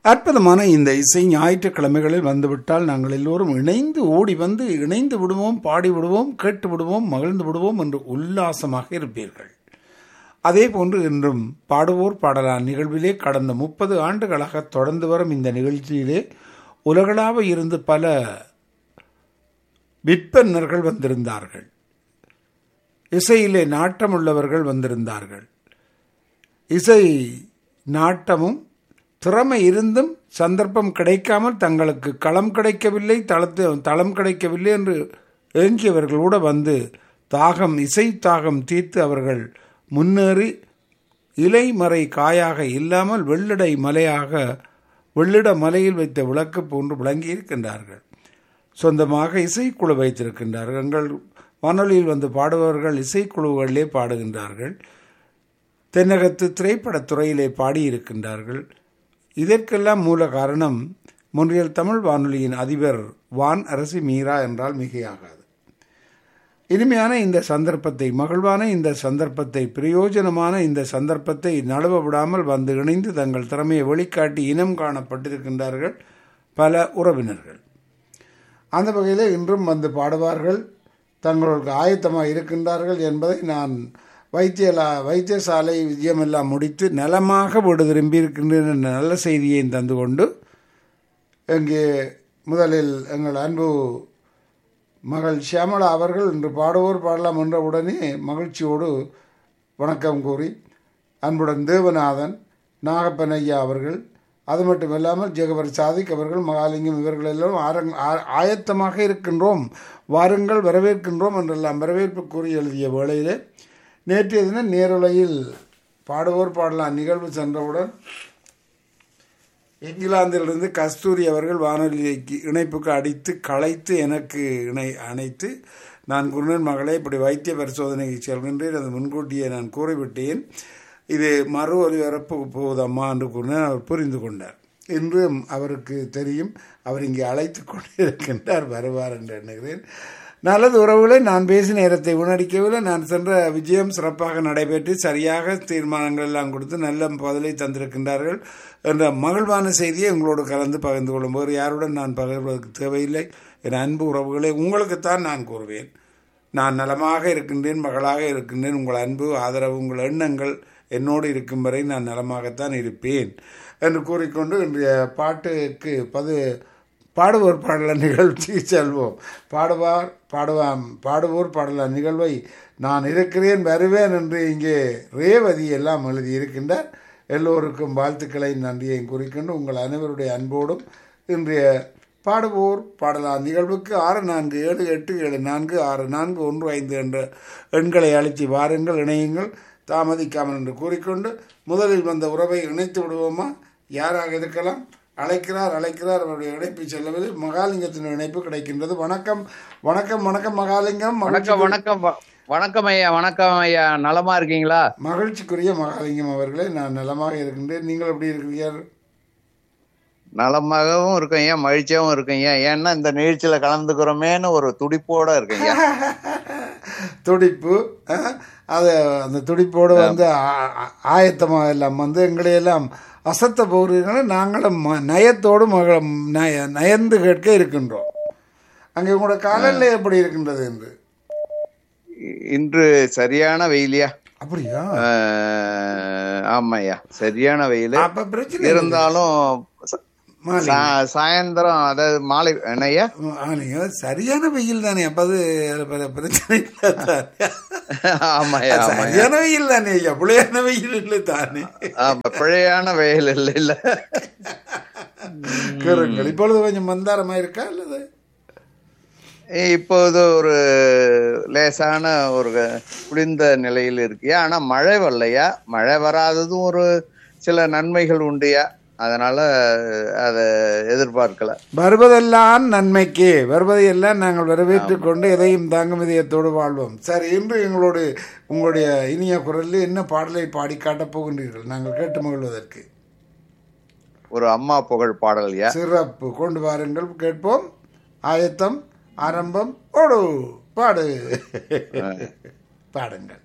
அற்புதமான இந்த இசை ஞாயிற்றுக்கிழமைகளில் வந்துவிட்டால் நாங்கள் எல்லோரும் இணைந்து ஓடி வந்து இணைந்து விடுவோம் பாடி விடுவோம் கேட்டு விடுவோம் மகிழ்ந்து விடுவோம் என்று உல்லாசமாக இருப்பீர்கள் அதே போன்று இன்றும் பாடுவோர் பாடலாம் நிகழ்விலே கடந்த முப்பது ஆண்டுகளாக தொடர்ந்து வரும் இந்த நிகழ்ச்சியிலே உலகளாவ இருந்து பல விற்பனர்கள் வந்திருந்தார்கள் இசையிலே நாட்டமுள்ளவர்கள் வந்திருந்தார்கள் இசை நாட்டமும் திறமை இருந்தும் சந்தர்ப்பம் கிடைக்காமல் தங்களுக்கு களம் கிடைக்கவில்லை தளத்து தளம் கிடைக்கவில்லை என்று ஏங்கியவர்களோடு வந்து தாகம் இசை தாகம் தீர்த்து அவர்கள் முன்னேறி இலைமறை காயாக இல்லாமல் வெள்ளிடை மலையாக வெள்ளிட மலையில் வைத்த விளக்கு போன்று விளங்கி இருக்கின்றார்கள் சொந்தமாக இசைக்குழு வைத்திருக்கின்றார்கள் எங்கள் வானொலியில் வந்து பாடுபவர்கள் இசைக்குழுகளிலே பாடுகின்றார்கள் தென்னகத்து திரைப்படத் துறையிலே பாடியிருக்கின்றார்கள் இதற்கெல்லாம் மூல காரணம் முன்றியல் தமிழ் வானொலியின் அதிபர் வான் அரசி மீரா என்றால் மிகையாகாது இனிமையான இந்த சந்தர்ப்பத்தை மகிழ்வான இந்த சந்தர்ப்பத்தை பிரயோஜனமான இந்த சந்தர்ப்பத்தை நழுவ விடாமல் வந்து இணைந்து தங்கள் திறமையை வெளிக்காட்டி இனம் காணப்பட்டிருக்கின்றார்கள் பல உறவினர்கள் அந்த வகையில் இன்றும் வந்து பாடுவார்கள் தங்களுக்கு ஆயத்தமாக இருக்கின்றார்கள் என்பதை நான் வைத்தியலா வைத்தியசாலை விஜயமெல்லாம் முடித்து நலமாக வீடு திரும்பி இருக்கின்றன என்ற நல்ல செய்தியை தந்து கொண்டு இங்கே முதலில் எங்கள் அன்பு மகள் ஷியாமலா அவர்கள் இன்று பாடுவோர் பாடலாம் என்ற உடனே மகிழ்ச்சியோடு வணக்கம் கூறி அன்புடன் தேவநாதன் நாகப்பன் ஐயா அவர்கள் அது மட்டும் இல்லாமல் ஜெகவர் சாதிக் அவர்கள் மகாலிங்கம் இவர்கள் எல்லாம் ஆரங் ஆயத்தமாக இருக்கின்றோம் வாருங்கள் வரவேற்கின்றோம் என்றெல்லாம் வரவேற்பு கூறி எழுதிய வேளையிலே நேற்றைய தினம் நேரலையில் பாடுவோர் பாடலாம் நிகழ்வு சென்றவுடன் இங்கிலாந்திலிருந்து கஸ்தூரி அவர்கள் வானொலிக்கு இணைப்புக்கு அடித்து களைத்து எனக்கு இணை அணைத்து நான் குருணன் மகளே இப்படி வைத்திய பரிசோதனைக்கு செல்கின்றேன் அது முன்கூட்டியே நான் கூறிவிட்டேன் இது மறு ஒலிபரப்பு போகுதம்மா என்று கூறினார் அவர் புரிந்து கொண்டார் இன்றும் அவருக்கு தெரியும் அவர் இங்கே அழைத்து கொண்டிருக்கின்றார் வருவார் என்று எண்ணுகிறேன் நல்லது உறவுகளை நான் பேசிய நேரத்தை உணடிக்கவில்லை நான் சென்ற விஜயம் சிறப்பாக நடைபெற்று சரியாக தீர்மானங்கள் எல்லாம் கொடுத்து நல்ல பதிலை தந்திருக்கின்றார்கள் என்ற மகிழ்வான செய்தியை உங்களோடு கலந்து பகிர்ந்து கொள்ளும் போது யாருடன் நான் பகிர்வதற்கு தேவையில்லை என் அன்பு உறவுகளை உங்களுக்குத்தான் நான் கூறுவேன் நான் நலமாக இருக்கின்றேன் மகளாக இருக்கின்றேன் உங்கள் அன்பு ஆதரவு உங்கள் எண்ணங்கள் என்னோடு இருக்கும் வரை நான் நலமாகத்தான் இருப்பேன் என்று கூறிக்கொண்டு இன்றைய பாட்டுக்கு பது பாடுவோர் பாடல நிகழ்ச்சி செல்வோம் பாடுவார் பாடுவாம் பாடுவோர் பாடல நிகழ்வை நான் இருக்கிறேன் வருவேன் என்று இங்கே ரேவதி எல்லாம் எழுதியிருக்கின்றார் எல்லோருக்கும் வாழ்த்துக்களை நன்றியையும் குறிக்கொண்டு உங்கள் அனைவருடைய அன்போடும் இன்றைய பாடுவோர் பாடலாம் நிகழ்வுக்கு ஆறு நான்கு ஏழு எட்டு ஏழு நான்கு ஆறு நான்கு ஒன்று ஐந்து என்ற எண்களை அழைச்சி வாருங்கள் இணையுங்கள் தாமதிக்காமல் என்று கூறிக்கொண்டு முதலில் வந்த உறவை இணைத்து விடுவோமா யாராக இருக்கலாம் அழைக்கிறார் அழைக்கிறார் அவருடைய இணைப்பு செல்லவில்லை மகாலிங்கத்தின் இணைப்பு கிடைக்கின்றது வணக்கம் வணக்கம் வணக்கம் மகாலிங்கம் வணக்கம் வணக்கம் வ- வணக்கம் ஐயா வணக்கம் ஐயா நலமா இருக்கீங்களா மகிழ்ச்சிக்குரிய மகாலிங்கம் அவர்களே நான் நலமாக இருக்கின்றேன் நீங்கள் எப்படி இருக்கிறீர்கள் நலமாகவும் இருக்கும் ஐயா மகிழ்ச்சியாகவும் இருக்கும் ஐயா ஏன்னா இந்த நிகழ்ச்சியில கலந்துக்கிறோமேன்னு ஒரு துடிப்போட இருக்கேன் ஐயா துடிப்பு அஹ், அது அந்த துடிப்போடு வந்து ஆ- ஆ- ஆயத்தமாக எல்லாம் வந்து எங்களை எல்லாம் அசத்த போகிறீர்கள் நாங்களும் ம- நயத்தோடு மக நய நயந்து கேட்க இருக்கின்றோம் அங்கே உங்களோட காலநிலை எப்படி இருக்கின்றது என்று இ- இன்று சரியான வெயிலியா அப்படியா அஹ், ஆமாய்யா சரியான வெயில் அப்ப பிரச்சனை இல்லை. இருந்தாலும் ச- மாலை. சா- சாயந்தரம் அதாவது மாலை என்னய்யா ஆ, நீங்க சரியான வெயில் தானே அப்ப அது அது பிர- பிரச்சனை இல்லை தானே ஆமாய்யா ஆமாய்யா சரியான வெயில் தானே ஐயா புளியான வெயில் இல்லை தானே ஆமா பிழையான வெயில் இல்ல இல்ல கேளுங்கள் இப்பொழுது கொஞ்சம் மந்தாரமா இருக்கா அல்லது இப்போது ஒரு லேசான ஒரு குளிர்ந்த நிலையில் இருக்கியா ஆனா மழை வரலையா மழை வராததும் ஒரு சில நன்மைகள் உண்டுயா அதனால அதை எதிர்பார்க்கல வருவதெல்லாம் நன்மைக்கு வருவதையெல்லாம் நாங்கள் வரவேற்றுக் கொண்டு எதையும் தாங்கும் இதயத்தோடு வாழ்வோம் சரி இன்று எங்களோடு உங்களுடைய இனிய குரலில் என்ன பாடலை பாடி காட்டப் போகின்றீர்கள் நாங்கள் கேட்டு மகிழ்வதற்கு ஒரு அம்மா புகழ் பாடல்யா சிறப்பு கொண்டு வாருங்கள் கேட்போம் ஆயத்தம் ஆரம்பம் ஓடு பாடு பாடுங்கள்